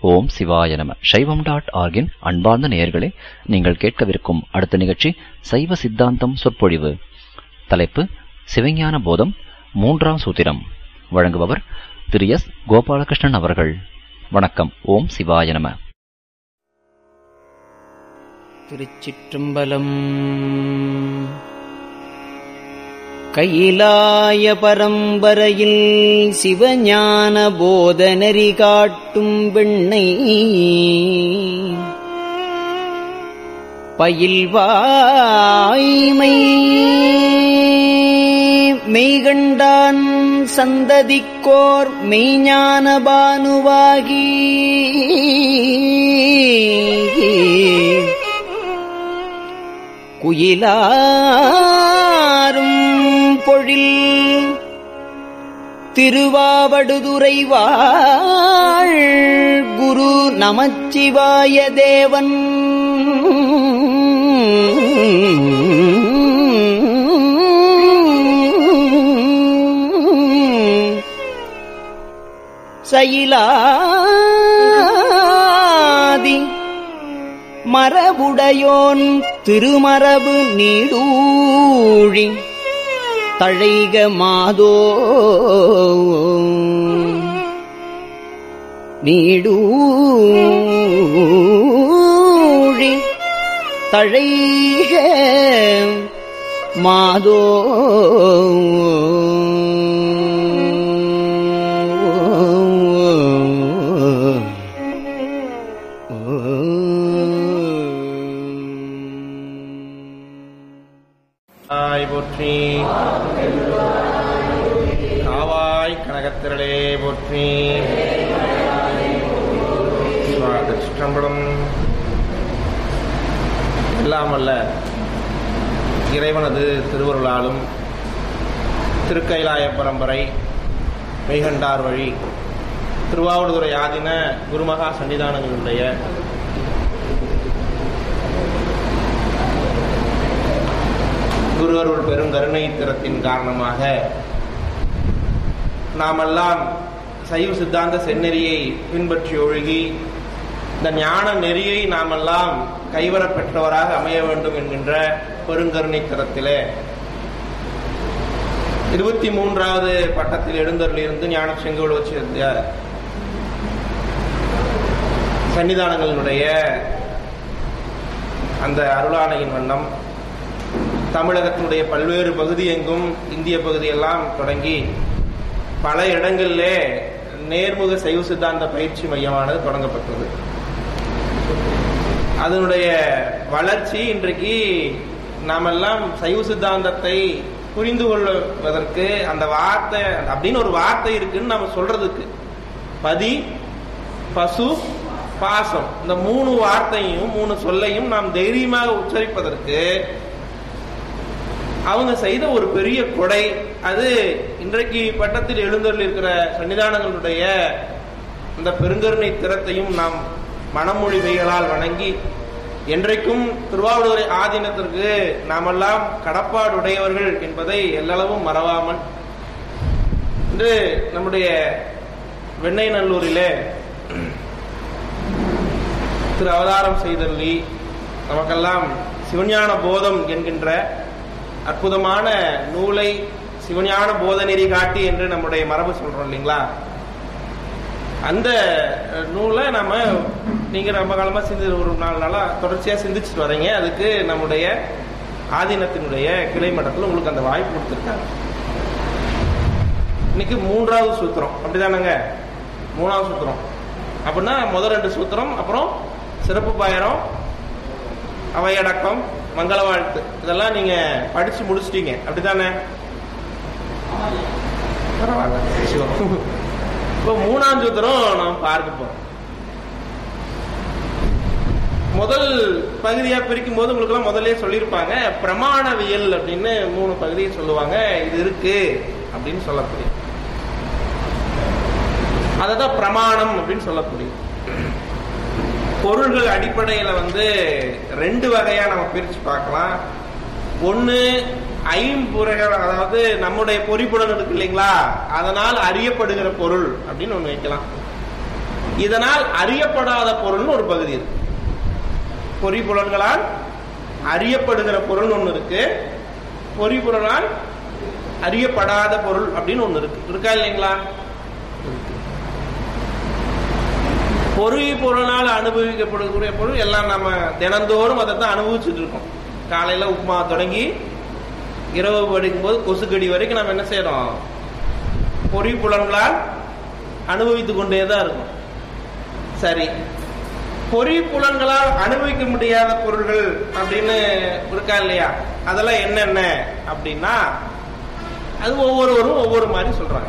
ஓம் சிவாய நம சைவம் டாட் ஆர்கின் அன்பார்ந்த நேயர்களே நீங்கள் கேட்கவிருக்கும் அடுத்த நிகழ்ச்சி சைவ சித்தாந்தம் சொற்பொழிவு தலைப்பு சிவஞான போதம் மூன்றாம் சூத்திரம் வழங்குபவர் திரு எஸ் கோபாலகிருஷ்ணன் அவர்கள் வணக்கம் ஓம் சிவாய நம திருச்சிற்றம்பலம் கையிலாய பரம்பரையில் சிவஞான போதனரி காட்டும் வெண்ணை பயில்வாய்மை மெய்கண்டான் சந்ததிக்கோர் மெய்ஞான பானுவாகி குயிலாரும் பொழில் திருவாவடுதுறை வாழ் குரு நமச்சிவாய தேவன் சயிலாதி மரபுடையோன் திருமரபு நீடூழி தழைக மாதோ நீடூழி தழைக மாதோ ஆய் போற்றி காவாய் கனகத்திரளே போற்றி திருச்சிற்றம்பலம் எல்லாம் அல்ல இறைவனது திருவருளாலும் திருக்கைலாய பரம்பரை மெய்கண்டார் வழி திருவாவடுதுறை ஆதின குருமகா சன்னிதானங்களுடைய குருவருள் பெருங்கருணை திறத்தின் காரணமாக நாமெல்லாம் சைவ சித்தாந்த செந்நெறியை பின்பற்றி ஒழுகி இந்த ஞான நெறியை நாமெல்லாம் கைவரப் பெற்றவராக அமைய வேண்டும் என்கின்ற பெருங்கருணை திறத்திலே இருபத்தி மூன்றாவது பட்டத்தில் எழுந்தருளிருந்து ஞான செங்கோல் வச்சிருந்த சன்னிதானங்களினுடைய அந்த அருளாணையின் வண்ணம் தமிழகத்தினுடைய பல்வேறு பகுதி எங்கும் இந்திய பகுதியெல்லாம் தொடங்கி பல இடங்களிலே நேர்முக சைவ சித்தாந்த பயிற்சி மையமானது தொடங்கப்பட்டது அதனுடைய வளர்ச்சி இன்றைக்கு நாமெல்லாம் சைவ சித்தாந்தத்தை புரிந்து கொள்வதற்கு அந்த வார்த்தை அப்படின்னு ஒரு வார்த்தை இருக்குன்னு நம்ம சொல்றதுக்கு பதி பசு பாசம் இந்த மூணு வார்த்தையும் மூணு சொல்லையும் நாம் தைரியமாக உச்சரிப்பதற்கு அவங்க செய்த ஒரு பெரிய கொடை அது இன்றைக்கு பட்டத்தில் எழுந்தருள் இருக்கிற சன்னிதானங்களுடைய இந்த பெருங்கருணை திறத்தையும் நாம் மனமொழிமைகளால் வணங்கி என்றைக்கும் திருவாவூரை ஆதீனத்திற்கு நாமெல்லாம் கடப்பாடுடையவர்கள் என்பதை எல்லளவும் மறவாமல் இன்று நம்முடைய வெண்ணெய் நல்லூரிலே திரு அவதாரம் செய்தள்ளி நமக்கெல்லாம் சிவஞான போதம் என்கின்ற அற்புதமான நூலை சிவஞான போதநெறி காட்டி என்று நம்முடைய மரபு சொல்றோம் இல்லைங்களா அந்த நூலை நம்ம நீங்க ரொம்ப காலமா சிந்தி ஒரு நாலு நாளா தொடர்ச்சியா சிந்திச்சுட்டு வரீங்க அதுக்கு நம்முடைய ஆதீனத்தினுடைய கிளை மட்டத்தில் உங்களுக்கு அந்த வாய்ப்பு கொடுத்துருக்காங்க இன்னைக்கு மூன்றாவது சூத்திரம் அப்படிதானங்க மூணாவது சூத்திரம் அப்படின்னா முதல் ரெண்டு சூத்திரம் அப்புறம் சிறப்பு பாயிரம் அவையடக்கம் மங்கள வாழ்த்து இதெல்லாம் நீங்க படிச்சு முடிச்சிட்டீங்க அப்படித்தானே பரவாயில்ல சிவம். இப்போ மூணாம் சூத்திரம் நம்ம பார்க்க போறோம் முதல் பகுதியா பிரிக்கும் போது உங்களுக்கு எல்லாம் முதல்ல சொல்லியிருப்பாங்க பிரமாணவியல் அப்படின்னு மூணு பகுதியை சொல்லுவாங்க இது இருக்கு அப்படின்னு சொல்லக்கூடிய அததான் பிரமாணம் அப்படின்னு சொல்லக்கூடிய பொருள்கள் அடிப்படையில வந்து ரெண்டு வகையா நம்ம பிரிச்சு பார்க்கலாம் ஒண்ணு ஐம்புறைகள் அதாவது நம்முடைய பொறிப்புடன் இருக்கு இல்லைங்களா அதனால் அறியப்படுகிற பொருள் அப்படின்னு ஒண்ணு வைக்கலாம் இதனால் அறியப்படாத பொருள்னு ஒரு பகுதி இருக்கு பொறிப்புலன்களால் அறியப்படுகிற பொருள் ஒண்ணு இருக்கு பொறிப்புலனால் அறியப்படாத பொருள் அப்படின்னு ஒண்ணு இருக்கு இருக்கா இல்லைங்களா இருக்கு. பொறி பொருளால் அனுபவிக்கப்படக்கூடிய பொருள் எல்லாம் நம்ம தினந்தோறும் அதை தான் அனுபவிச்சுட்டு இருக்கோம் காலையில உப்புமா தொடங்கி இரவு படிக்கும்போது கொசுக்கடி வரைக்கும் நம்ம என்ன செய்யறோம் பொறி புலன்களால் அனுபவித்துக் கொண்டே தான் இருக்கும் சரி பொறி புலன்களால் அனுபவிக்க முடியாத பொருள்கள் அப்படின்னு இருக்கா இல்லையா அதெல்லாம் என்னென்ன அப்படின்னா அது ஒவ்வொருவரும் ஒவ்வொரு மாதிரி சொல்றாங்க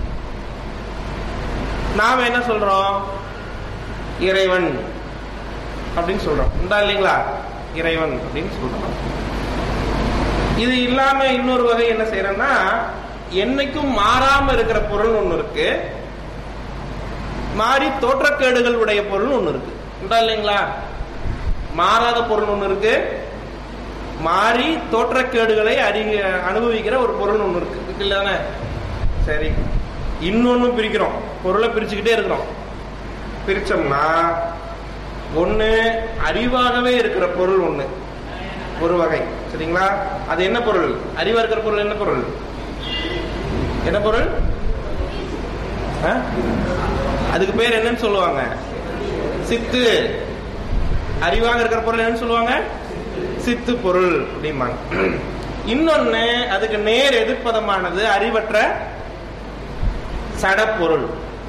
நாம என்ன சொல்றோம் இறைவன் அப்படின்னு சொல்றோம் உண்டா இல்லைங்களா இறைவன் அப்படின்னு சொல்றோம் இது இல்லாம இன்னொரு வகை என்ன செய்யறோம்னா என்னைக்கும் மாறாம இருக்கிற பொருள் ஒண்ணு இருக்கு மாறி தோற்றக்கேடுகள் உடைய பொருள் ஒண்ணு இருக்கு உண்டா இல்லைங்களா மாறாத பொருள் ஒண்ணு இருக்கு மாறி தோற்றக்கேடுகளை அறி அனுபவிக்கிற ஒரு பொருள் ஒண்ணு இருக்கு இருக்கு இல்லதானே சரி இன்னொன்னு பிரிக்கிறோம் பொருளை பிரிச்சுக்கிட்டே இருக்கிறோம் பிரிச்சோம்னா ஒண்ணு அறிவாகவே இருக்கிற பொருள் ஒண்ணு ஒரு வகை சரிங்களா அது என்ன பொருள் அறிவா இருக்கிற பொருள் என்ன பொருள் என்ன பொருள் ஆ? அதுக்கு பேர் என்னன்னு சொல்லுவாங்க சித்து அறிவாக இருக்கிற பொருள் என்னன்னு சொல்லுவாங்க சித்து பொருள் அப்படிம்பாங்க இன்னொன்னு அதுக்கு நேர் எதிர்ப்பதமானது அறிவற்ற சடப்பொருள்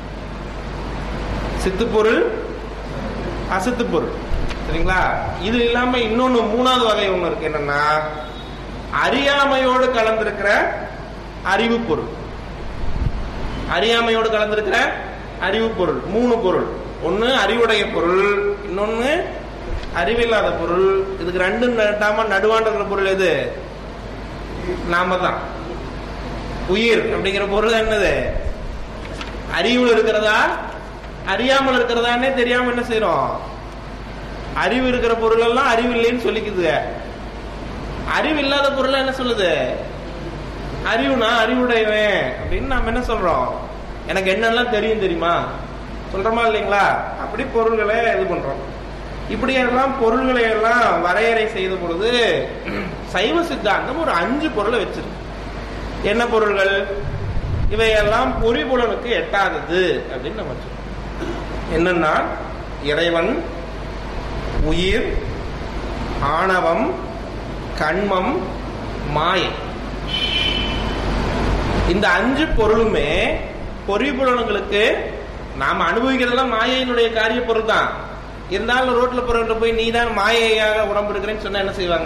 சித்து பொருள் அசித்து பொருள் சரிங்களா இது இல்லாம இன்னொன்னு மூணாவது வகை ஒண்ணு இருக்கு என்னன்னா அறியாமையோடு கலந்திருக்கிற அறிவு பொருள் அறியாமையோடு கலந்திருக்கிற அறிவு பொருள் மூணு பொருள் ஒன்னு அறிவுடைய பொருள் இன்னொன்னு அறிவில்லாத பொருள் இதுக்கு ரெண்டு நட்டாம நடுவாண்டு இருக்கிற பொருள் எது நாம தான் உயிர் அப்படிங்கிற பொருள் என்னது அறிவுல இருக்கிறதா அறியாமல் இருக்கிறதானே தெரியாம என்ன செய்யறோம் அறிவு இருக்கிற பொருள் எல்லாம் அறிவு இல்லைன்னு சொல்லிக்குது அறிவு இல்லாத பொருள் என்ன சொல்லுது அறிவுனா அறிவுடையவன் அப்படின்னு நாம என்ன சொல்றோம் எனக்கு என்னெல்லாம் தெரியும் தெரியுமா சொல்றோமா இல்லைங்களா அப்படி பொருள்களை இது பண்றோம் இப்படி எல்லாம் பொருள்களை எல்லாம் வரையறை செய்த பொழுது சைவ சித்தாந்தம் ஒரு அஞ்சு பொருளை வச்சிருக்கு என்ன பொருள்கள் இவையெல்லாம் பொறிபுலனுக்கு எட்டாதது அப்படின்னு நம்ம சொல்றோம் என்னன்னா இறைவன் உயிர் ஆணவம் கண்மம் மாயை இந்த அஞ்சு பொருளுமே பொறிபுலன்களுக்கு நாம அனுபவிக்கிறதெல்லாம் மாயையினுடைய காரிய பொருள் தான் இருந்தாலும் ரோட்ல போறவங்க போய் நீ தான் மாயையாக உடம்பு இருக்கிறேன்னு சொன்னா என்ன செய்வாங்க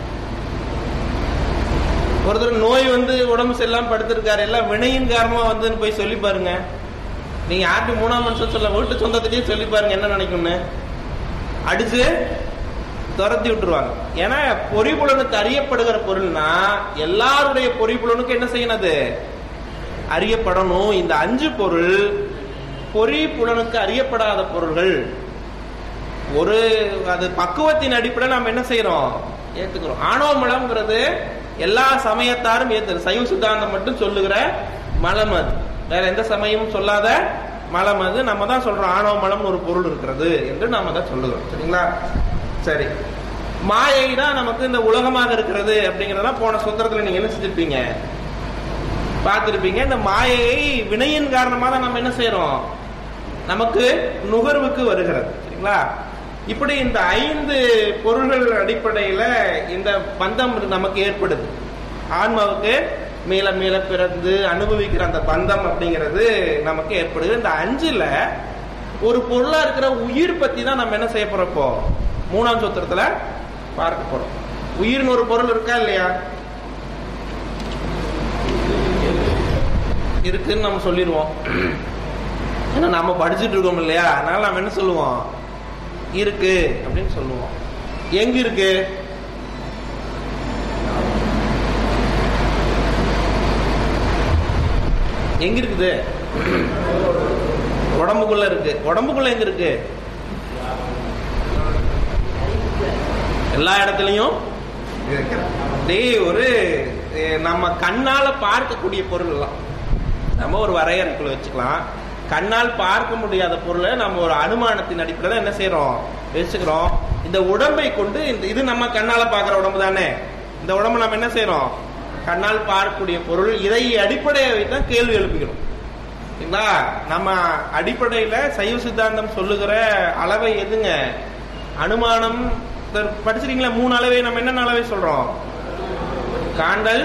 ஒருத்தர் நோய் வந்து உடம்பு சரியில்லாம படுத்திருக்காரு எல்லாம் வினையின் காரணமா வந்துன்னு போய் சொல்லி பாருங்க நீங்க யார்ட்டு மூணாம் மனுஷன் சொல்ல வீட்டு சொந்தத்திலேயே சொல்லி பாருங்க என்ன நினைக்கும்னு அடிச்சு துரத்தி விட்டுருவாங்க ஏன்னா பொறிபுலனுக்கு அறியப்படுகிற பொருள்னா எல்லாருடைய பொறிபுலனுக்கு என்ன செய்யணும் அது அறியப்படணும் இந்த அஞ்சு பொருள் பொறிபுலனுக்கு அறியப்படாத பொருள்கள் ஒரு அது பக்குவத்தின் அடிப்படையில் நாம் என்ன செய்யறோம் ஏத்துக்கிறோம் ஆணவ மலம்ங்கிறது எல்லா சமயத்தாரும் ஏத்து சைவ சித்தாந்தம் மட்டும் சொல்லுகிற மலம் அது வேற எந்த சமயமும் சொல்லாத மலம் அது நம்ம தான் சொல்றோம் ஆணவ மலம்னு ஒரு பொருள் இருக்கிறது என்று நாம தான் சொல்லுகிறோம் சரிங்களா சரி மாயை தான் நமக்கு இந்த உலகமாக இருக்கிறது அப்படிங்கறதெல்லாம் போன சுந்தரத்துல நீங்க என்ன செஞ்சிருப்பீங்க பார்த்திருப்பீங்க இந்த மாயையை வினையின் காரணமா தான் நம்ம என்ன செய்யறோம் நமக்கு நுகர்வுக்கு வருகிறது சரிங்களா இப்படி இந்த ஐந்து பொருள்கள் அடிப்படையில இந்த பந்தம் நமக்கு ஏற்படுது ஆன்மாவுக்கு மேல மேல பிறந்து அனுபவிக்கிற அந்த பந்தம் அப்படிங்கிறது நமக்கு ஏற்படுது இந்த அஞ்சுல ஒரு பொருளா இருக்கிற உயிர் பத்தி தான் நம்ம என்ன செய்ய போறோம் இப்போ மூணாம் சூத்திரத்துல பார்க்க போறோம் உயிர்னு ஒரு பொருள் இருக்கா இல்லையா இருக்குன்னு நம்ம சொல்லிடுவோம் ஏன்னா நம்ம படிச்சுட்டு இருக்கோம் இல்லையா அதனால நம்ம என்ன சொல்லுவோம் இருக்கு அப்படின்னு சொல்லுவோம் எங்க இருக்கு எங்க இருக்குது உடம்புக்குள்ள இருக்கு உடம்புக்குள்ள எங்க இருக்கு எல்லா இடத்துலயும் டேய் ஒரு அஹ், நம்ம கண்ணால பார்க்கக்கூடிய பொருள் எல்லாம் நம்ம ஒரு வரையறைக்குள்ள வச்சுக்கலாம் கண்ணால் பார்க்க முடியாத பொருளை நம்ம ஒரு அனுமானத்தின் அடிப்படையில் என்ன செய்யறோம் வச்சுக்கிறோம் இந்த உடம்பை கொண்டு இந்த இது நம்ம கண்ணால பார்க்கிற உடம்பு தானே இந்த உடம்பு நம்ம என்ன செய்யறோம் கண்ணால் பார்க்கக்கூடிய பொருள் இதை அடிப்படையை வைத்து தான் கேள்வி எழுப்பிக்கிறோம் சரிங்களா நம்ம அடிப்படையில சைவ சித்தாந்தம் சொல்லுகிற அளவை எதுங்க அனுமானம் இந்த படிச்சிருக்கீங்களா மூணு அளவை நம்ம என்னென்ன அளவை சொல்றோம் காண்டல்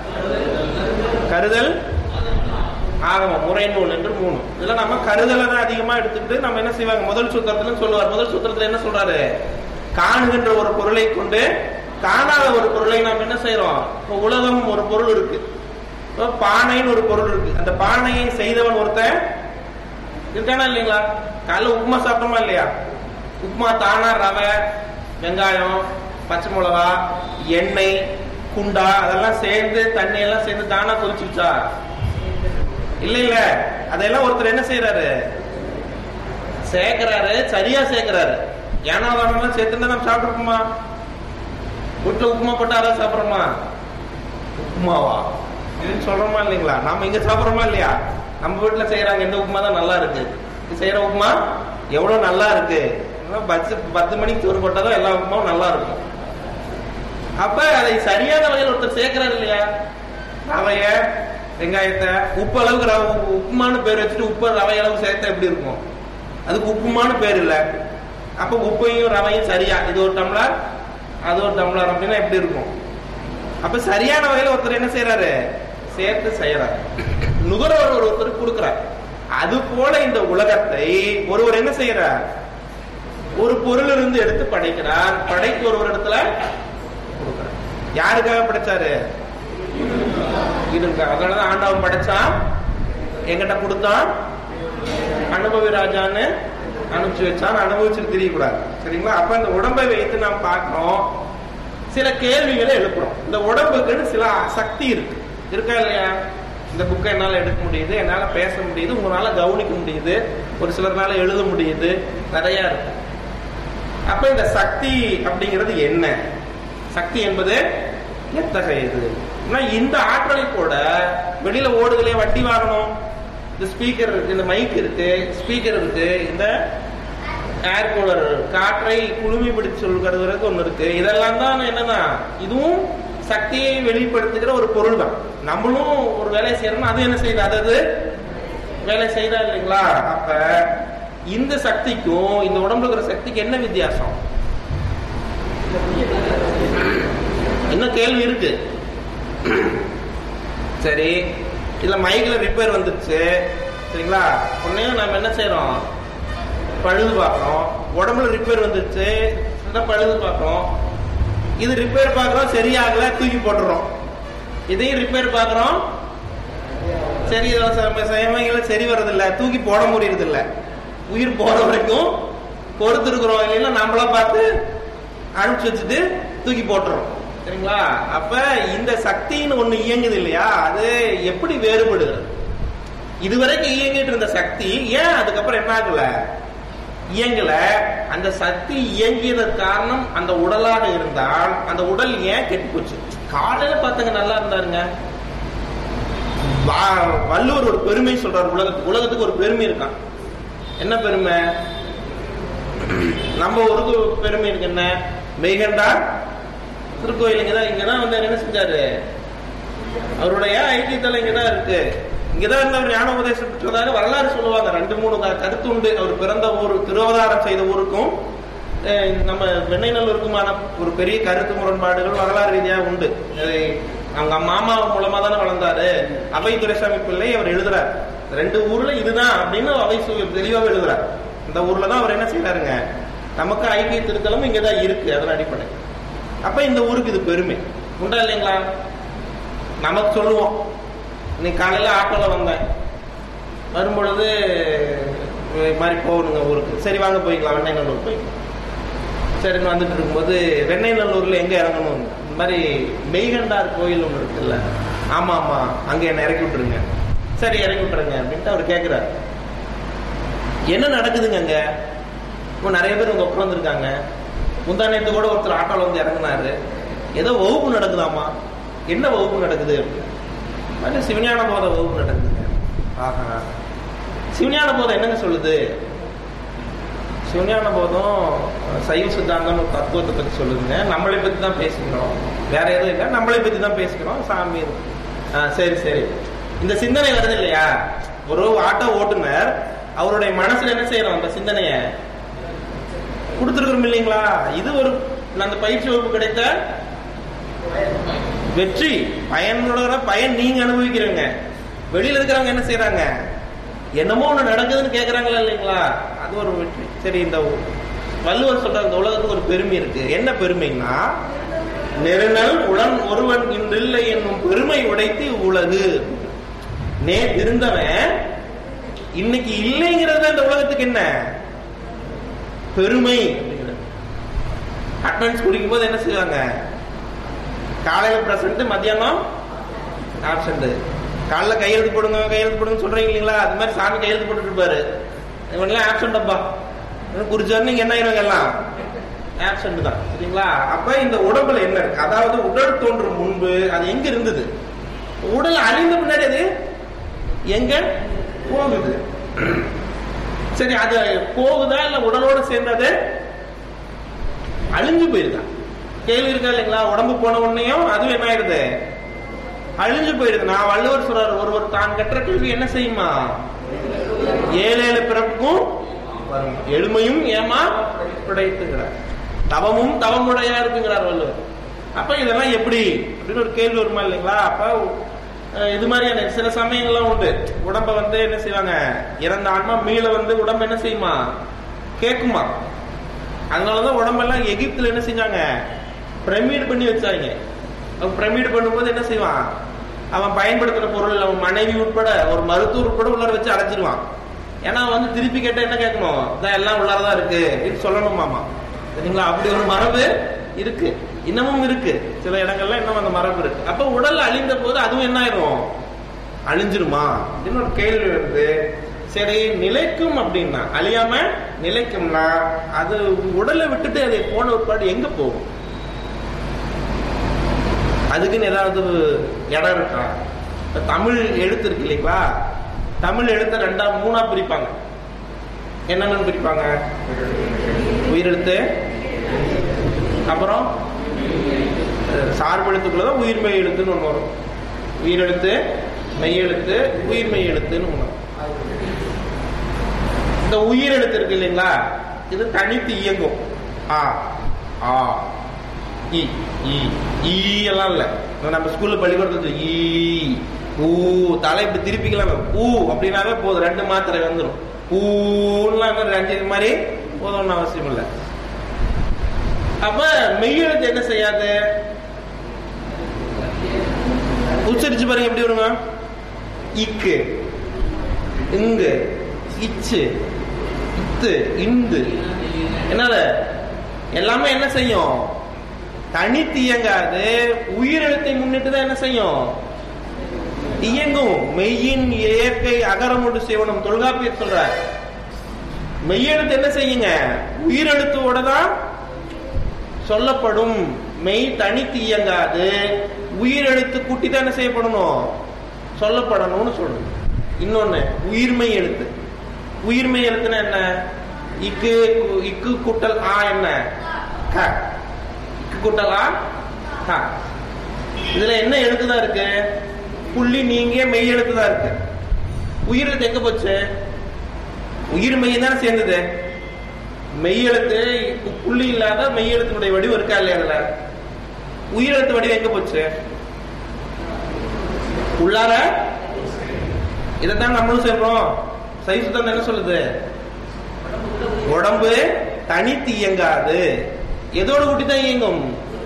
கருதல் ஆகமம் முறை நூல் என்று மூணு இதுல நம்ம கருதலை தான் அதிகமா எடுத்துக்கிட்டு நம்ம என்ன செய்வாங்க முதல் சூத்திரத்துல சொல்லுவார் முதல் சூத்திரத்துல என்ன சொல்றாரு காணுகின்ற ஒரு பொருளை கொண்டு காணாத ஒரு பொருளை நாம் என்ன செய்யறோம் இப்போ உலகம் ஒரு பொருள் இருக்கு இப்போ பானைன்னு ஒரு பொருள் இருக்கு அந்த பானையை செய்தவன் ஒருத்தன் இருக்கானா இல்லைங்களா காலைல உப்புமா சாப்பிட்டோமா இல்லையா உப்புமா தானா ரவை வெங்காயம் பச்சை மிளகா எண்ணெய் குண்டா அதெல்லாம் சேர்ந்து தண்ணி எல்லாம் சேர்ந்து தானா கொதிச்சுச்சா இல்ல இல்ல அதெல்லாம் ஒருத்தர் என்ன செய்யறாரு சேர்க்கிறாரு சரியா சேர்க்கிறாரு ஏன்னா தானெல்லாம் சேர்த்துட்டு நம்ம சாப்பிட்டுருப்போமா வீட்டுல உப்புமா போட்டு அதான் சாப்பிடுறோமா உப்புமாவா அப்படின்னு சொல்றோமா இல்லைங்களா நாம இங்க சாப்பிடுறோமா இல்லையா நம்ம வீட்டுல செய்யறாங்க இந்த உப்புமா தான் நல்லா இருக்கு இது செய்யற உப்புமா எவ்வளவு நல்லா இருக்கு பத்து பத்து மணிக்கு சோறு போட்டாதான் எல்லா உப்புமாவும் நல்லா இருக்கும் அப்ப அதை சரியான வகையில் ஒருத்தர் சேர்க்கிறாரு இல்லையா ரவைய வெங்காயத்தை உப்பு அளவுக்கு ரவை உப்புமானு பேர் வச்சுட்டு உப்பு ரவை அளவு சேர்த்தா எப்படி இருக்கும் அதுக்கு உப்புமானு பேர் இல்ல அப்ப உப்பையும் ரவையும் சரியா இது ஒரு டம்ளர் அது ஒரு டம்ளர் அப்படின்னா எப்படி இருக்கும் அப்ப சரியான வகையில ஒருத்தர் என்ன செய்யறாரு சேர்த்து செய்யறாரு நுகர்வோர் ஒரு ஒருத்தருக்கு கொடுக்கிறார் அது போல இந்த உலகத்தை ஒருவர் என்ன செய்யறார் ஒரு பொருள் இருந்து எடுத்து படைக்கிறார் படைக்கு ஒரு இடத்துல கொடுக்கிறார் யாருக்காக படைச்சாரு இதுங்க அதனாலதான் ஆண்டவன் படைச்சான் எங்கிட்ட கொடுத்தான் அனுபவி ராஜான்னு அனுப்பிச்சு வச்சான் அனுபவிச்சுட்டு தெரியக்கூடாது சரிங்களா அப்ப இந்த உடம்பை வைத்து நாம் பார்க்கிறோம் சில கேள்விகளை எழுப்புறோம் இந்த உடம்புக்குன்னு சில சக்தி இருக்கு இருக்கா இல்லையா இந்த புக்கை என்னால எடுக்க முடியுது என்னால பேச முடியுது உங்களால கவனிக்க முடியுது ஒரு சிலர்னால எழுத முடியுது நிறைய இருக்கு அப்ப இந்த சக்தி அப்படிங்கிறது என்ன சக்தி என்பது எத்தகையது இந்த ஆற்றலை கூட வெளியில ஓடுதலே வண்டி வாகனம் இந்த ஸ்பீக்கர் இந்த மைக் இருக்கு ஸ்பீக்கர் இருக்கு இந்த ஏர் கூலர் காற்றை குளுமை பிடிச்சு சொல்கிறதுக்கு ஒண்ணு இருக்கு இதெல்லாம் தான் என்னதான் இதுவும் சக்தியை வெளிப்படுத்துகிற ஒரு பொருள் தான் நம்மளும் ஒரு வேலையை செய்யறோம்னா அது என்ன செய்யுது அதாவது வேலை செய்யறா இல்லைங்களா அப்ப இந்த சக்திக்கும் இந்த உடம்புல இருக்கிற சக்திக்கு என்ன வித்தியாசம் இன்னும் கேள்வி இருக்கு சரி இதுல மைக்ல ரிப்பேர் வந்துருச்சு சரிங்களா உடனே நம்ம என்ன செய்யறோம் பழுது பார்க்கறோம் உடம்புல ரிப்பேர் வந்துருச்சு பழுது பார்க்கறோம் இது ரிப்பேர் பார்க்கறோம் சரியாகல தூக்கி போட்டுறோம் இதையும் ரிப்பேர் பார்க்கறோம் சரி சமயங்கள சரி வர்றதில்ல தூக்கி போட முடியறது இல்ல உயிர் போற வரைக்கும் பொறுத்து இருக்கிறோம் இல்லைன்னா நம்மள பார்த்து அனுப்பிச்சு வச்சுட்டு தூக்கி போட்டுறோம் சரிங்களா அப்ப இந்த சக்தின்னு ஒண்ணு இயங்குது இல்லையா அது எப்படி வேறுபடுகிறது இதுவரைக்கும் இயங்கிட்டு இருந்த சக்தி ஏன் அதுக்கப்புறம் என்ன ஆகல இயங்கல அந்த சக்தி இயங்கியதற்கு காரணம் அந்த உடலாக இருந்தால் அந்த உடல் ஏன் கெட்டு போச்சு காலையில பார்த்தங்க நல்லா இருந்தாருங்க வள்ளுவர் ஒரு பெருமை சொல்றாரு உலகத்துக்கு உலகத்துக்கு ஒரு பெருமை இருக்கான் என்ன பெருமை நம்ம ஊருக்கு பெருமை இருக்கு என்ன மெய்கண்டார் திருக்கோயில் இங்கதான் இங்கதான் வந்து என்ன செஞ்சாரு அவருடைய ஐக்கியத்தலை இங்கதான் இருக்கு இங்கதான் இருந்து அவர் ஞான உபதேசம் பெற்றதாக வரலாறு சொல்லுவாங்க ரெண்டு மூணு கருத்து உண்டு அவர் பிறந்த ஊர் திருவதாரம் செய்த ஊருக்கும் நம்ம வெண்ணைநல்லூருக்குமான ஒரு பெரிய கருத்து முரண்பாடுகள் வரலாறு ரீதியா உண்டு அவங்க மாமா மூலமா தானே வளர்ந்தாரு அவை துரைசாமி பிள்ளை அவர் எழுதுறார் ரெண்டு ஊர்ல இதுதான் அப்படின்னு அவை தெளிவாக எழுதுறார் இந்த ஊர்ல தான் அவர் என்ன செய்யறாருங்க நமக்கு ஐக்கிய திருத்தலம் இங்கதான் இருக்கு அதன் அடிப்படை அப்ப இந்த ஊருக்கு இது பெருமை உண்டா இல்லைங்களா நமக்கு சொல்லுவோம் இன்னைக்கு காலையில ஆட்டோல வந்தேன் வரும்பொழுது மாதிரி போகணுங்க ஊருக்கு சரி வாங்க போய்க்கலாம் வெண்ணைநல்லூர் போய்க்கலாம் சரின்னு வந்துட்டு இருக்கும்போது வெண்ணைநல்லூர்ல எங்க இறங்கணும் இந்த மாதிரி மெய்கண்டார் கோயில் ஒன்று இருக்குல்ல ஆமா ஆமா அங்க என்ன இறக்கி விட்டுருங்க சரி இறக்கி விட்டுருங்க அப்படின்ட்டு அவர் கேட்கிறாரு என்ன நடக்குதுங்க அங்க இப்போ நிறைய பேர் இங்க உட்காந்துருக்காங்க முந்தா நேற்று கூட ஒருத்தர் ஆட்டோல வந்து இறங்கினாரு ஏதோ வகுப்பு நடக்குதாமா என்ன வகுப்பு நடக்குது அப்படின்னு சிவஞான போத வகுப்பு நடக்குதுங்க ஆஹா சிவஞான போதம் என்னங்க சொல்லுது சிவஞான போதம் சைவ சித்தாந்தம் ஒரு தத்துவத்தை பத்தி சொல்லுதுங்க நம்மளை பத்தி தான் பேசிக்கிறோம் வேற எதுவும் இல்லை நம்மளை பத்தி தான் பேசிக்கிறோம் சாமி ஆ, சரி சரி இந்த சிந்தனை வருது இல்லையா ஒரு ஆட்டோ ஓட்டுநர் அவருடைய மனசுல என்ன செய்யறோம் அந்த சிந்தனைய கொடுத்துருக்கிறோம் இல்லைங்களா இது ஒரு அந்த பயிற்சி வகுப்பு கிடைத்த வெற்றி பயனோட பயன் நீங்க அனுபவிக்கிறீங்க வெளியில இருக்கிறவங்க என்ன செய்யறாங்க என்னமோ ஒண்ணு நடக்குதுன்னு கேக்குறாங்களா இல்லைங்களா அது ஒரு வெற்றி சரி இந்த வள்ளுவர் சொல்ற இந்த உலகத்துக்கு ஒரு பெருமை இருக்கு என்ன பெருமைன்னா நெருநல் உடன் ஒருவன் இன்றில்லை என்னும் பெருமை உடைத்து உலகு நே இருந்தவன் இன்னைக்கு இல்லைங்கிறது இந்த உலகத்துக்கு என்ன பெருமை அட்டன்ஸ் குடிக்கும் போது என்ன செய்வாங்க காலையில பிரசன்ட் மத்தியானம் ஆப்சண்ட் காலைல கையெழுத்து போடுங்க கையெழுத்து போடுங்க சொல்றீங்க இல்லைங்களா அது மாதிரி சாமி கையெழுத்து போட்டுட்டு இருப்பாரு இவங்கெல்லாம் ஆப்சண்ட் அப்பா குறிச்சோன்னு நீங்க என்ன ஆயிருவாங்க எல்லாம் ஆப்சண்ட் தான் சரிங்களா அப்ப இந்த உடம்புல என்ன இருக்கு அதாவது உடல் தோன்றும் முன்பு அது எங்க இருந்தது உடல் அழிந்த பின்னாடி அது எங்க போகுது சரி அது போகுதா இல்ல உடலோட சேர்ந்தது அழிஞ்சு போயிருதா கேள்வி இருக்கா இல்லைங்களா உடம்பு போன உடனேயும் அதுவும் என்ன ஆயிருது அழிஞ்சு போயிருது நான் வள்ளுவர் சொல்றாரு ஒருவர் தான் கற்ற கேள்வி என்ன செய்யுமா ஏழு ஏழு பிறப்புக்கும் வரும் எளிமையும் ஏமா பிடைத்துங்கிறார் தவமும் தவமுடையா இருக்குங்கிறார் வள்ளுவர் அப்ப இதெல்லாம் எப்படி அப்படின்னு ஒரு கேள்வி வருமா இல்லைங்களா அப்ப அஹ், இது மாதிரியான சில சமயங்கள்லாம் உண்டு உடம்ப வந்து என்ன செய்வாங்க இறந்த ஆன்மா மீள வந்து உடம்பு என்ன செய்யுமா கேக்குமா அதனாலதான் உடம்பெல்லாம் எகிப்துல என்ன செஞ்சாங்க பிரமிட் பண்ணி வச்சாங்க அவன் பிரமிட் பண்ணும்போது என்ன செய்வான் அவன் பயன்படுத்துற பொருள் அவன் மனைவி உட்பட ஒரு மருத்துவர் உட்பட உள்ளார வச்சு அடைச்சிருவான் ஏன்னா அவன் வந்து திருப்பி கேட்டா என்ன கேட்கணும் இதான் எல்லாம் உள்ளாரதான் இருக்கு அப்படின்னு சொல்லணுமாமா சரிங்களா அப்படி ஒரு மரபு இருக்கு இன்னமும் இருக்கு சில இடங்கள்ல இன்னும் அந்த மரபு இருக்கு அப்ப உடல் அழிந்த போது அதுவும் என்ன ஆயிரும் அழிஞ்சிருமா அப்படின்னு ஒரு கேள்வி வருது சரி நிலைக்கும் அப்படின்னா அழியாம நிலைக்கும்னா அது உடலை விட்டுட்டு அதை போன ஒருபாடு எங்க போகும் அதுக்குன்னு ஏதாவது இடம் இருக்கா இப்ப தமிழ் எழுத்து இருக்கு இல்லைங்களா தமிழ் எழுத்த ரெண்டா மூணா பிரிப்பாங்க என்னென்னு பிரிப்பாங்க உயிரெழுத்து அப்புறம் அஹ், சார்பு எழுத்துக்குள்ளதான் உயிர்மெய் எழுத்துன்னு ஒண்ணு வரும் உயிரெழுத்து மெய்யெழுத்து உயிர்மெய் எழுத்துன்னு ஒண்ணு வரும். இந்த உயிர் எழுத்து இருக்கு இல்லைங்களா இது தனித்து இயங்கும் ஆ ஆ இ ஈ ஈ எல்லாம் இல்ல இப்ப நம்ம ஸ்கூல்ல பள்ளிக்கூடத்துல ஈ ஊ தலை இப்படி திருப்பிக்கலாம் ஊ அப்படின்னாவே போதும் ரெண்டு மாத்திரை வந்துடும் ஊலாம் ரெண்டு இது மாதிரி போதும்னு அவசியம் இல்லை அப்ப மெய்யெழுத்து என்ன செய்யாது உச்சரிச்சு பாருங்க எப்படி வருங்க இக்கு இங்கு இச்சு இத்து இந்து என்னது எல்லாமே என்ன செய்யும் தனித்து இயங்காது உயிரெழுத்தை முன்னிட்டு தான் என்ன செய்யும் இயங்கும் மெய்யின் இயற்கை அகரமுடு சிவனம் தொல்காப்பியர் சொல்றார் மெய்யெழுத்து என்ன செய்யுங்க உயிரெழுத்தோட தான் சொல்லப்படும் மெய் தனித்து இயங்காது உயிரெழுத்து கூட்டி தான் என்ன செய்யப்படணும் சொல்லப்படணும்னு சொல்றது இன்னொன்னு உயிர்மை எழுத்து உயிர்மை எழுத்துனா என்ன இக்கு கு- இக்கு கூட்டல் ஆ என்ன க இக்கு கூட்டல் ஆ க இதுல என்ன எழுத்துதான் இருக்கு புள்ளி நீங்க மெய் எழுத்துதான் இருக்கு உயிரெழுத்து எங்க போச்சு உயிர் மெய் தானே சேர்ந்தது மெய்யெழுத்து புள்ளி இல்லாத மெய்யெழுத்தினுடைய வடிவம் இருக்கா இல்லையா அதுல உயிரெழுத்து வடிவம் எங்க போச்சு உள்ளார இதைத்தான் நம்மளும் சொல்றோம் சைவ சித்தாந்தம் என்ன சொல்லுது உடம்பு தனித்து இயங்காது எதோட கூட்டி தான் இயங்கும்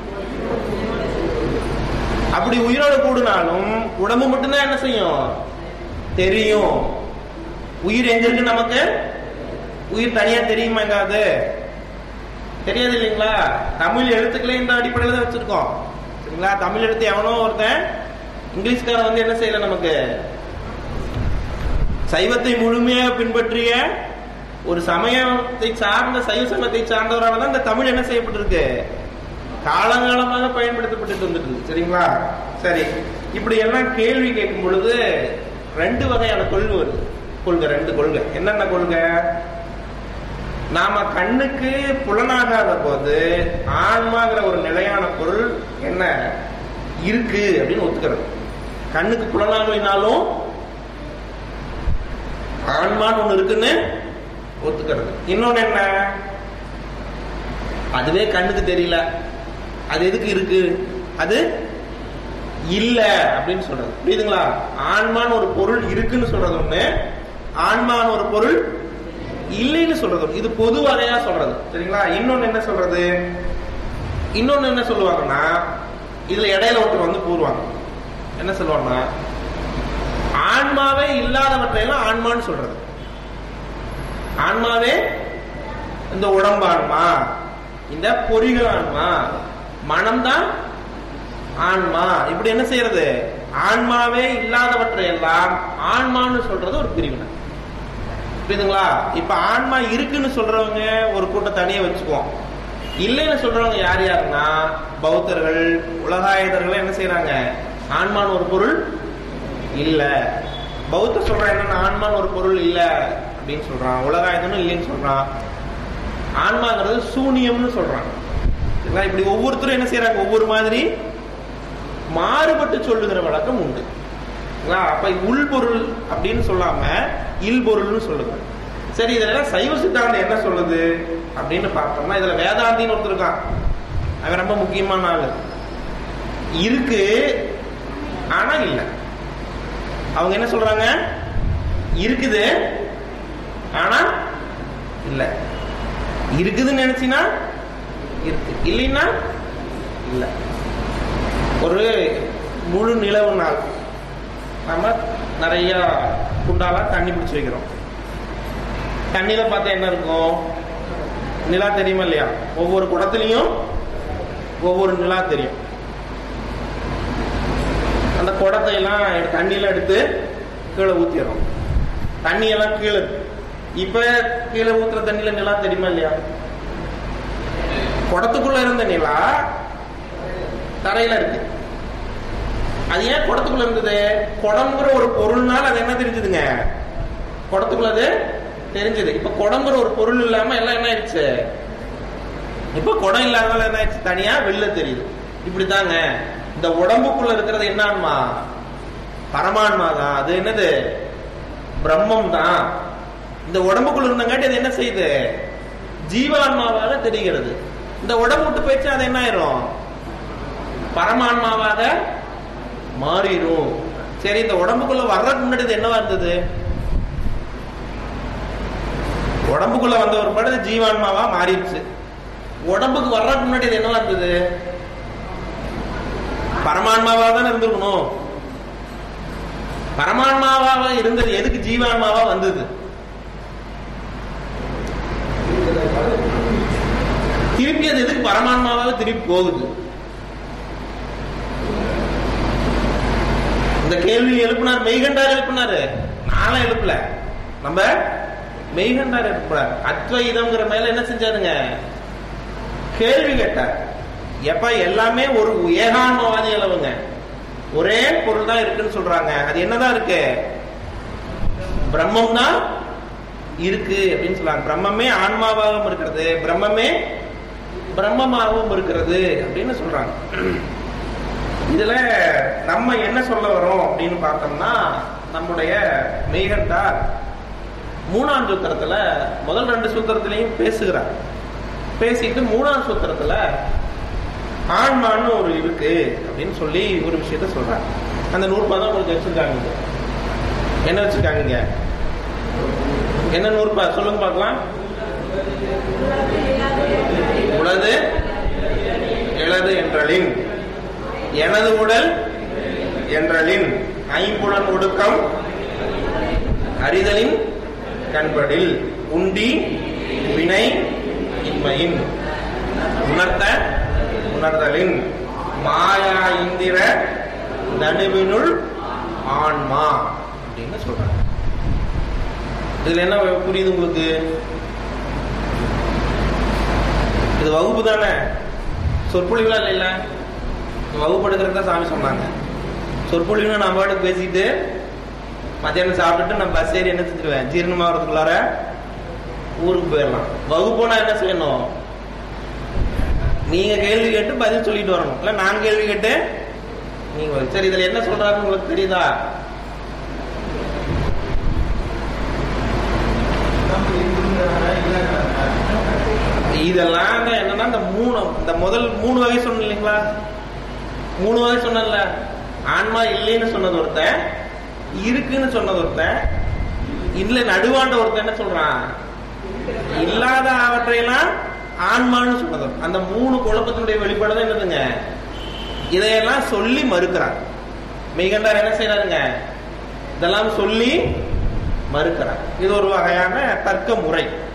அப்படி உயிரோட கூடினாலும் உடம்பு மட்டும்தான் என்ன செய்யும் தெரியும் உயிர் எங்க இருக்கு நமக்கு உயிர் தனியா தெரியுமா எங்காவது தெரியாது இல்லைங்களா தமிழ் எழுத்துக்களே இந்த அடிப்படையில தான் வச்சிருக்கோம் சரிங்களா தமிழ் எழுத்து எவனோ ஒருத்தன் இங்கிலீஷ்காரன் வந்து என்ன செய்யல நமக்கு சைவத்தை முழுமையாக பின்பற்றிய ஒரு சமயத்தை சார்ந்த சைவ சமயத்தை சார்ந்தவரால தான் இந்த தமிழ் என்ன செய்யப்பட்டிருக்கு காலங்காலமாக பயன்படுத்தப்பட்டு வந்துட்டு இருக்கு. சரிங்களா சரி இப்படி எல்லாம் கேள்வி கேட்கும் பொழுது ரெண்டு வகையான கொள்கை வருது கொள்கை ரெண்டு கொள்கை என்னென்ன கொள்கை நாம கண்ணுக்கு புலனாகாத போது ஆன்மாங்கிற ஒரு நிலையான பொருள் என்ன இருக்கு அப்படின்னு ஒத்துக்கிறது கண்ணுக்கு புலனாகலினாலும் ஆன்மான்னு ஒண்ணு இருக்குன்னு ஒத்துக்கிறது இன்னொன்னு என்ன அதுவே கண்ணுக்கு தெரியல அது எதுக்கு இருக்கு அது இல்ல அப்படின்னு சொல்றது புரியுதுங்களா ஆன்மான்னு ஒரு பொருள் இருக்குன்னு சொல்றது ஒண்ணு ஆன்மான்னு ஒரு பொருள் இல்லைன்னு சொல்றது ஒண்ணு. இது பொது வகையா சொல்றது சரிங்களா இன்னொன்னு என்ன சொல்றது இன்னொன்னு என்ன சொல்லுவாங்கன்னா இதுல இடையில ஒருத்தர் வந்து கூறுவாங்க என்ன சொல்லுவாங்கன்னா ஆன்மாவே இல்லாதவற்றையெல்லாம் ஆன்மான்னு சொல்றது ஆன்மாவே இந்த உடம்பு ஆன்மா இந்த பொறிகள் ஆன்மா மனம்தான் ஆன்மா இப்படி என்ன செய்யறது ஆன்மாவே இல்லாதவற்றை எல்லாம் ஆன்மான்னு சொல்றது ஒரு பிரிவினை புரியுதுங்களா இப்ப ஆன்மா இருக்குன்னு சொல்றவங்க ஒரு கூட்டம் தனியா வச்சுக்குவோம் இல்லைன்னு சொல்றவங்க யார் யாருன்னா பௌத்தர்கள் உலகாயுதர்கள் என்ன செய்யறாங்க ஆன்மான்னு ஒரு பொருள் இல்ல பௌத்த சொல்ற என்னன்னா ஆன்மான்னு ஒரு பொருள் இல்ல அப்படின்னு சொல்றான் உலகாயுதனும் இல்லைன்னு சொல்றான் ஆன்மாங்கிறது சூனியம்னு சொல்றான் சரிங்களா? இப்படி ஒவ்வொருத்தரும் என்ன செய்யறாங்க ஒவ்வொரு மாதிரி மாறுபட்டு சொல்லுகிற வழக்கம் உண்டு சரிங்களா? அப்ப உள்பொருள் அப்படின்னு சொல்லாம இல்பொருள்னு சொல்லுங்க சரி இதெல்லாம் சைவ சித்தாந்தம் என்ன சொல்லுது அப்படின்னு பார்த்தோம்னா இதுல வேதாந்தின்னு ஒருத்தர் இருக்கான் அவன் ரொம்ப முக்கியமான ஆளு இருக்கு ஆனா இல்ல அவங்க என்ன சொல்றாங்க இருக்குது ஆனா இல்ல இருக்குதுன்னு நினைச்சினா இருக்கு இல்லைன்னா இல்ல ஒரு முழு நிலவு நாள் நம்ம நிறைய குண்டால தண்ணி பிடிச்சி வைக்கிறோம் தண்ணியில பார்த்தா என்ன இருக்கும் நிலா தெரியுமா இல்லையா ஒவ்வொரு குடத்துலயும் ஒவ்வொரு நிலா தெரியும் அந்த குடத்தை எல்லாம் எடு- தண்ணியெல்லாம் எடுத்து கீழே ஊத்திடுறோம் தண்ணி எல்லாம் கீழே இருக்கு. இப்ப கீழே ஊத்துற தண்ணியில நிலா தெரியுமா இல்லையா குடத்துக்குள்ள இருந்த நிலா தரையில இருக்கு அது ஏன் குடத்துக்குள்ள இருந்தது குடம்புற ஒரு பொருள்னால அது என்ன தெரிஞ்சதுங்க குடத்துக்குள்ள அது தெரிஞ்சது இப்ப குடம்புற ஒரு பொருள் இல்லாம எல்லாம் என்ன ஆயிடுச்சு இப்ப குடம் இல்லாதனால என்ன ஆயிடுச்சு தனியா வெளில தெரியுது இப்படித்தாங்க இந்த உடம்புக்குள்ள இருக்கிறது என்ன ஆன்மா பரமான்மா தான் அது என்னது பிரம்மம் தான் இந்த உடம்புக்குள்ள இருந்தங்காட்டி அது என்ன செய்யுது ஜீவான்மாவாக தெரிகிறது இந்த உடம்பு விட்டு போயிடுச்சு அது என்ன ஆயிரும் பரமான்மாவாக மாறிடும் சரி இந்த உடம்புக்குள்ள வர்றதுக்கு முன்னாடி இது என்னவா இருந்தது உடம்புக்குள்ள வந்த ஒரு படம் இது ஜீவான்மாவா மாறிடுச்சு உடம்புக்கு வர்றதுக்கு முன்னாடி இது என்னவா இருந்தது பரமான்மாவா தானே இருந்திருக்கணும் பரமான்மாவா இருந்தது எதுக்கு ஜீவான்மாவா வந்தது திருப்பி அது எதுக்கு பரமான்மாவாக திருப்பி போகுது இந்த கேள்வி எழுப்பினார் மெய்கண்டார் எழுப்பினாரு நானும் எழுப்பல நம்ம மெய்கண்டார் எழுப்பினார் அத்வைதம்ங்கிற மேல என்ன செஞ்சாருங்க கேள்வி கேட்டார் எப்ப எல்லாமே ஒரு ஏகான்மவாதி அளவுங்க ஒரே பொருள் தான் இருக்குன்னு சொல்றாங்க அது என்னதான் இருக்கு பிரம்மம் தான் இருக்கு அப்படின்னு சொல்றாங்க பிரம்மமே ஆன்மாவாகவும் இருக்கிறது பிரம்மமே பிரம்மமாகவும் இருக்கிறது அப்படின்னு சொல்றாங்க இதுல நம்ம என்ன சொல்ல வரோம் அப்படின்னு பார்த்தோம்னா நம்முடைய மெய்கண்டார் மூணாம் சூத்திரத்துல முதல் ரெண்டு சூத்திரத்திலையும் பேசுகிறார் பேசிட்டு மூணாம் சூத்திரத்துல ஆன்மான்னு ஒரு இருக்கு அப்படின்னு சொல்லி ஒரு விஷயத்த சொல்றார் அந்த நூற்பா தான் உங்களுக்கு வச்சிருக்காங்க இங்க. என்ன வச்சிருக்காங்க இங்க? என்ன நூற்பா சொல்லுங்க பார்க்கலாம் உளது இளது என்றலின் எனது உடல் என்றலின் ஐம்புலன் ஒடுக்கம் அறிதலின் கண்படில் உண்டி வினை இன்மையின் உணர்த்த உணர்தலின் மாயா இந்திர நடுவினுள் ஆன்மா அப்படின்னு சொல்றாங்க இதுல என்ன புரியுது உங்களுக்கு இது வகுப்பு தானே சொற்பொழிவுலாம் இல்லைல்ல வகுப்பு எடுக்கிறது தான் சாமி சொன்னாங்க சொற்பொழிவுனா நம்ம பாட்டுக்கு பேசிட்டு மத்தியானம் சாப்பிட்டுட்டு நான் பஸ் ஏறி என்ன செஞ்சிருவேன் ஜீரணமாகறதுக்குள்ளார ஊருக்கு போயிடலாம் வகுப்புனா என்ன செய்யணும் நீங்க கேள்வி கேட்டு பதில் சொல்லிட்டு வரணும் இல்ல நான் கேள்வி கேட்டு நீங்க பதில். சரி இதுல என்ன சொல்றாருன்னு உங்களுக்கு தெரியுதா இதெல்லாம் தான் என்னன்னா இந்த மூணு இந்த முதல் மூணு வகை சொன்ன இல்லைங்களா மூணு வகை சொன்னல ஆன்மா இல்லைன்னு சொன்னது ஒருத்தன் இருக்குன்னு சொன்னது ஒருத்தன் இல்ல நடுவாண்ட ஒருத்தன் என்ன சொல்றான் இல்லாத அவற்றையெல்லாம் ஆன்மான்னு சொன்னது அந்த மூணு குழப்பத்தினுடைய வெளிப்பாடு தான் என்னதுங்க இதையெல்லாம் சொல்லி மறுக்கிறார் மெய்கண்டார் என்ன செய்யறாருங்க இதெல்லாம் சொல்லி மறுக்கிறார் இது ஒரு வகையான தர்க்க முறை